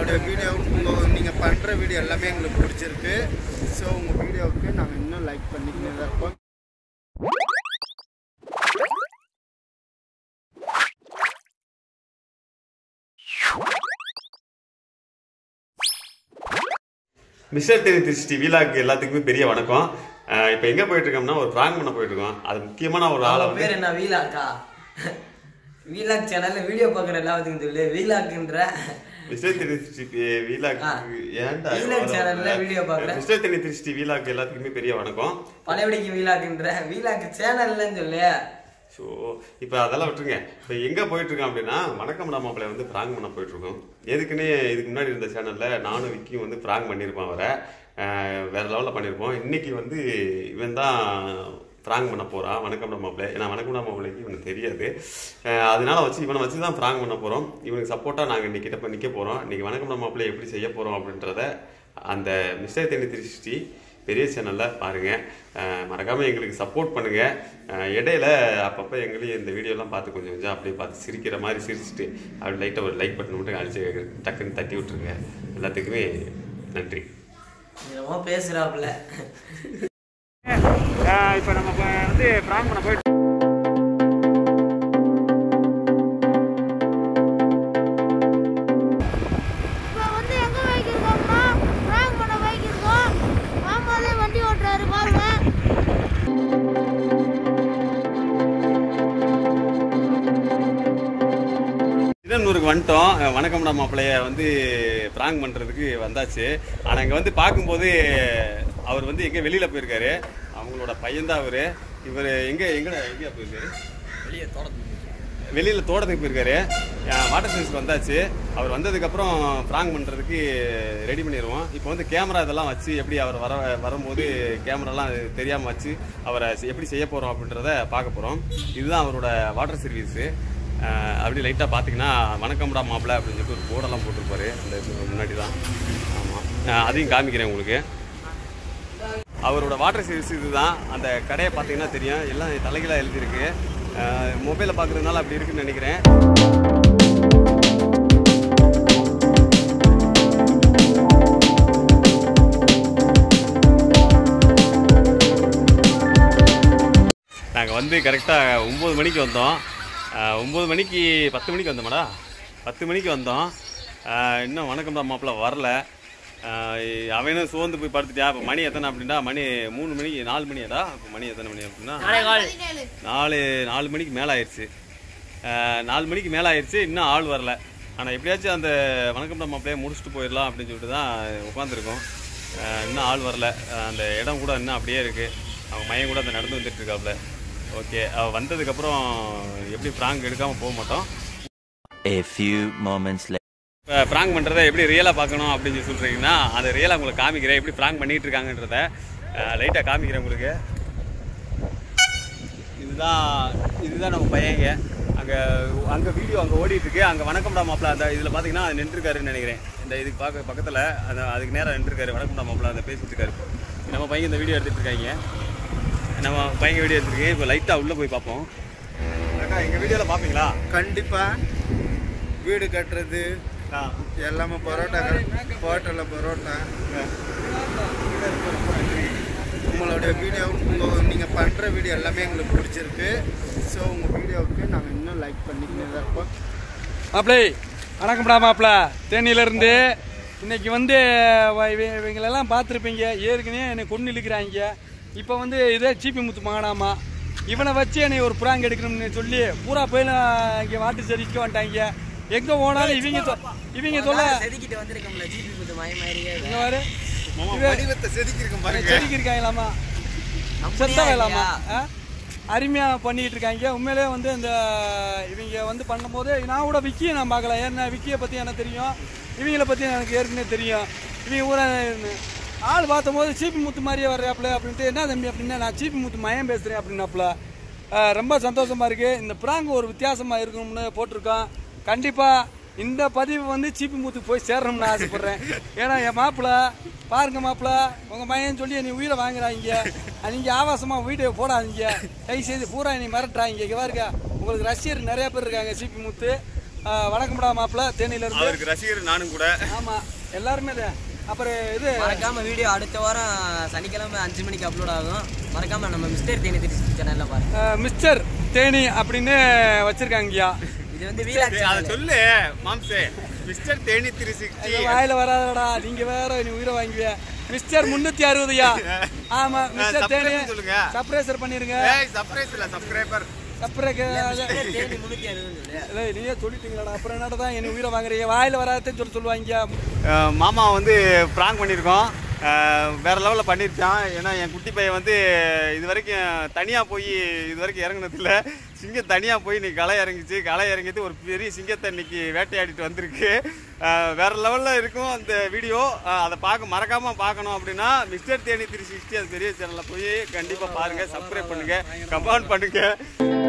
உங்களுடைய வீடியோ உங்கள் நீங்கள் பண்ணுற வீடியோ எல்லாமே எங்களுக்கு பிடிச்சிருக்கு ஸோ உங்கள் வீடியோவுக்கு நாங்கள் இன்னும் லைக் பண்ணிக்கிட்டே தான் இருப்போம் மிஸ்டர் தெரி திருச்சி விழாக்கு எல்லாத்துக்குமே பெரிய வணக்கம் அஹ் இப்ப எங்க போயிட்டு இருக்கோம்னா ஒரு பிராங்க் பண்ண போயிட்டு இருக்கோம் அது முக்கியமான ஒரு ஆளை அவன் வந்து பேர் என்ன வீலாக்கா வீலாக் சேனல்ல வீடியோ பார்க்குற எல்லாத்துக்கும் சொல்லு வீலாக்குன்ற மிஸ்டர் தெரி திருச்சி விழாக்கு ஆ. ஏன்டா வீலாக் சேனல்ல வீடியோ பார்க்குறேன் மிஸ்டர் தெரி திருச்சி விழாக்கு எல்லாத்துக்குமே பெரிய வணக்கம் பழையபடிக்கு வீலாக்குன்ற வீலாக்கு சேனல்லன்னு சொல்லு ஸோ இப்போ அதெல்லாம் விட்டுருங்க இப்போ எங்கே போயிட்டு இருக்கோம் அப்படின்னா வணக்கம் மாப்பிள்ளை வந்து ப்ராங் பண்ண போயிட்டு இருக்கோம் எதுக்குன்னே இதுக்கு முன்னாடி இருந்த சேனலில் நானும் விக்கியும் வந்து ப்ராங் பண்ணியிருப்போம் அவரை அஹ் வேற லெவலில் பண்ணியிருப்போம் இன்னைக்கு வந்து இவன் தான் ப்ராங் பண்ண போகிறான் வணக்கம் மாப்பிள்ளை ஏன்னா வணக்கம் மாப்பிள்ளைக்கு இவனுக்கு தெரியாது அஹ் அதனால வச்சு இவனை வச்சு தான் ப்ராங் பண்ண போகிறோம் இவனுக்கு சப்போர்ட்டாக நாங்கள் இன்னைக்கு கிட்ட நிற்க போகிறோம் இன்னைக்கு வணக்கம் மாப்பிள்ளை எப்படி செய்ய போகிறோம் அப்படின்றத அந்த மிஸ்டர் தேனி திருஷ்டி பெரிய சேனலில் பாருங்கள் மறக்காமல் எங்களுக்கு சப்போர்ட் பண்ணுங்கள் இடையில அப்பப்போ எங்களையும் இந்த வீடியோலாம் பார்த்து கொஞ்சம் கொஞ்சம் அப்படியே பார்த்து சிரிக்கிற மாதிரி சிரிச்சுட்டு அப்படி லைட்டாக ஒரு லைக் பட்டன் மட்டும் அடிச்சு டக்குன்னு தட்டி விட்ருங்க எல்லாத்துக்குமே நன்றி என்னமோ பேசுறாப்புல இப்போ நம்ம வந்து ப்ராங் பண்ண போயிட்டு இப்போ வந்து எங்க வைக்கிருக்கோம்னா பிராங்க் பண்ண வைக்கிருக்கோம் மாமாலே வண்டி ஓட்டுறாரு பாருங்க திருநூருக்கு வந்துட்டோம் அஹ் வணக்கம்டா மாப்பிள்ளைய வந்து ப்ராங் பண்ணுறதுக்கு வந்தாச்சு ஆனால் இங்கே வந்து பார்க்கும்போது அவர் வந்து எங்கே வெளியில் போயிருக்காரு அவங்களோட பையன்தான் அவர் இவர் எங்கே எங்கடா எங்கேயா போயிருக்காரு வெளியே தோட்டத்துக்கு வெளியில் தோட்டத்துக்கு போயிருக்காரு வாட்டர் சயின்ஸ்க்கு வந்தாச்சு அவர் வந்ததுக்கப்புறம் ப்ராங் பண்ணுறதுக்கு ரெடி பண்ணிடுவோம் இப்போ வந்து கேமரா இதெல்லாம் வச்சு எப்படி அவர் வர வரும்போது கேமராலாம் தெரியாமல் வச்சு அவரை எப்படி செய்ய போகிறோம் அப்படின்றத பார்க்க போகிறோம் இதுதான் அவரோட வாட்டர் சர்வீஸு அப்படி லைட்டாக பார்த்தீங்கன்னா வணக்கம்டா மாப்பிள்ளை அப்படின்னு சொல்லிட்டு ஒரு போர்டெல்லாம் போட்டிருப்பாரு அந்த இது முன்னாடி தான் ஆமாம் அதையும் காமிக்கிறேன் உங்களுக்கு அவரோட வாட்டர் சர்வீஸ் இதுதான் அந்த கடையை பார்த்தீங்கன்னா தெரியும் எல்லாம் தலைகீழாக எழுதியிருக்கு மொபைலை பார்க்குறதுனால அப்படி இருக்குன்னு நினைக்கிறேன் நாங்கள் வந்து கரெக்டாக ஒம்பது மணிக்கு வந்தோம் ஒம்பது மணிக்கு பத்து மணிக்கு வந்தோமாடா பத்து மணிக்கு வந்தோம் அஹ் இன்னும் வணக்கம் தான் மாப்பிள்ள வரல அஹ் அவனும் சோர்ந்து போய் படுத்துட்டா இப்போ மணி எத்தனை அப்படின்னா மணி மூணு மணிக்கு நாலு மணியாடா இப்போ மணி எத்தனை மணி அப்படின்னா நாலு நாலு மணிக்கு மேலே ஆயிடுச்சு அஹ் நாலு மணிக்கு மேலே ஆயிடுச்சு இன்னும் ஆள் வரல ஆனால் எப்படியாச்சும் அந்த வணக்கம் நம்ம அப்படியே முடிச்சுட்டு போயிடலாம் அப்படின்னு சொல்லிட்டு தான் உட்காந்துருக்கோம் இன்னும் ஆள் வரல அஹ் அந்த இடம் கூட இன்னும் அப்படியே இருக்குது அவங்க மையம் கூட அந்த நடந்து வந்துட்டு இருக்காப்புல ஓகே அவள் வந்ததுக்கப்புறம் எப்படி ப்ராங்க் எடுக்காமல் போக மாட்டோம் A few moments later. இப்போ ப்ராங்க் பண்ணுறதை எப்படி ரியலாக பார்க்கணும் அப்படின்னு சொல்லி சொல்கிறீங்கன்னா அதை ரியலாக உங்களுக்கு காமிக்கிறேன் எப்படி ப்ராங்க் பண்ணிட்டு இருக்காங்கன்றத லைட்டாக காமிக்கிறேன் உங்களுக்கு இதுதான் இதுதான் நம்ம பையங்க அங்கே அங்கே வீடியோ அங்கே ஓடிட்டு இருக்கு அங்கே வணக்கம்டா மாப்பிள்ள அந்த இதில் பார்த்தீங்கன்னா அது நின்றுருக்காருன்னு நினைக்கிறேன் இந்த இதுக்கு பார்க்க பக்கத்தில் அந்த அதுக்கு நேரம் நின்றுருக்காரு வணக்கம்டா மாப்பிள்ள அந்த பேசிட்டு இருக்காரு நம்ம பையன் இந்த வீடியோ எடுத்துட்டு இருக்காங்க நம்ம பையன் வீடியோ எடுத்துருக்கீங்க இப்போ லைட்டாக உள்ளே போய் பார்ப்போம் அக்கா எங்கள் வீடியோவில் பார்ப்பீங்களா கண்டிப்பாக வீடு கட்டுறது ஆ எல்லாமே பரோட்டா ஹோட்டலில் பரோட்டா உங்களுடைய வீடியோ உங்கள் நீங்கள் பண்ணுற வீடியோ எல்லாமே எங்களுக்கு பிடிச்சிருக்கு ஸோ உங்கள் வீடியோவுக்கு நாங்கள் இன்னும் லைக் பண்ணிக்கிட்டே தான் இருப்போம் மாப்பிளை வணக்கம்டா மாப்பிள தேனியிலேருந்து இன்னைக்கு வந்து வ- இவ- இவங்களெல்லாம் பார்த்துருப்பீங்க ஏற்கனவே என்னை கொண்டு இழுக்கிறாங்க இப்போ வந்து இதே சீப்பி முத்து மகனாமா இவனை வச்சு என்னை ஒரு புறாங்க எடுக்கணும்னு சொல்லி பூரா போய் இங்கே வாட்டு சரிக்க வந்துட்டாங்க எங்கே போனாலும் இவங்க தொ- இவங்க சொல்ல செதுக்கிட்டு வந்திருக்கோம்ல ஜிபி புது மய மாதிரியே இங்க பாரு வடிவத்தை செதுக்கியிருக்கோம் பாருங்க செதுக்கி இருக்காங்களாமா செத்த வேலாமா ஆ? அருமையா பண்ணிட்டு இருக்காங்க உண்மையிலே வந்து இந்த இவங்க வந்து பண்ணும்போது நான் கூட விக்கியை நான் பார்க்கல ஏன்னா விக்கியை பற்றி எனக்கு தெரியும் இவங்கள பற்றி எனக்கு ஏற்கனவே தெரியும் இவங்க ஊரா ஆள் பார்த்தபோது சீப்பி முத்து மாதிரியே வர்றாப்புல அப்படின்ட்டு என்ன தம்பி அப்படின்னா நான் சீப்பி முத்து மயம் பேசுகிறேன் அப்படின்னாப்புல ஆ, ரொம்ப சந்தோஷமா இருக்கு இந்த பிராங்க் ஒரு வித்தியாசமா இருக்கணும்னு போட்டிருக்கோம் கண்டிப்பா இந்த பதிவு வந்து சீப்பி முத்துக்கு போய் சேரணும்னு ஆசைப்படுறேன் ஏன்னா என் மாப்பிள்ள பாருங்க மாப்பிள்ள உங்க மையன் சொல்லி நீ உயிரை வாங்குறாங்க நீங்க ஆபாசமா வீடியோ போடாதீங்க கை செய்து பூரா நீ மிரட்டுறாங்க இங்க பாருங்க உங்களுக்கு ரசிகர் நிறைய பேர் இருக்காங்க சிபி முத்து அஹ், வணக்கம்டா மாப்பிள்ள தேனியில இருந்து அவருக்கு ரசிகர் நானும் கூட ஆமா எல்லாருமே இது அப்புறம் இது மறக்காம வீடியோ அடுத்த வாரம் சனிக்கிழமை அஞ்சு மணிக்கு அப்லோட் ஆகும் மறக்காம நம்ம மிஸ்டர் தேனி திருச்சி சேனல்ல பாருங்க அஹ், மிஸ்டர் தேனி அப்படின்னு வச்சிருக்காங்கய்யா இது வந்து வீலாக் அதை சொல்லு மாம்சே மிஸ்டர் தேனி த்ரீ சிக்ஸ்டி ஐயோ, வாயில வராதடா நீங்க வேற நீ உயிரை வாங்குவிய மிஸ்டர் முன்னூத்தி அறுபதுயா ஆமா மிஸ்டர் தேனி subscribe சொல்லுங்க. சப்ரேசர் பண்ணிருங்க ஏய் சர்ப்ரைஸ் இல்ல சப்ஸ்கிரைபர் சப்ரேக்கு தேனி முன்னூத்தி அறுபதுன்னு சொல்லு ஏய், நீயே சொல்லிட்டீங்களாடா அப்புறம் என்னடா தான் என்ன உயிரை வாங்குறீங்க வாயில வராதேன்னு சொல்லி சொல்லுவாங்க மாமா வந்து ப்ராங்க் பண்ணியிருக்கோம் அஹ் வேற லெவலில் பண்ணியிருக்கான் ஏன்னா என் குட்டி பையன் வந்து இது வரைக்கும் தனியாக போய் இது வரைக்கும் இறங்குனதில்ல சிங்கம் தனியாக போய் இன்னைக்கு களை இறங்கிச்சு களை இறங்கிட்டு ஒரு பெரிய சிங்கத்தை இன்னைக்கு வேட்டையாடிட்டு வந்திருக்கு அஹ் வேற லெவலில் இருக்கும் அந்த வீடியோ அஹ் அதை பார்க்க மறக்காமல் பார்க்கணும் அப்படின்னா மிஸ்டர் தேனி த்ரீ சிக்ஸ்டி அது பெரிய சேனலில் போய் கண்டிப்பாக பாருங்கள் சப்ஸ்கிரைப் பண்ணுங்கள் கமெண்ட் பண்ணுங்கள்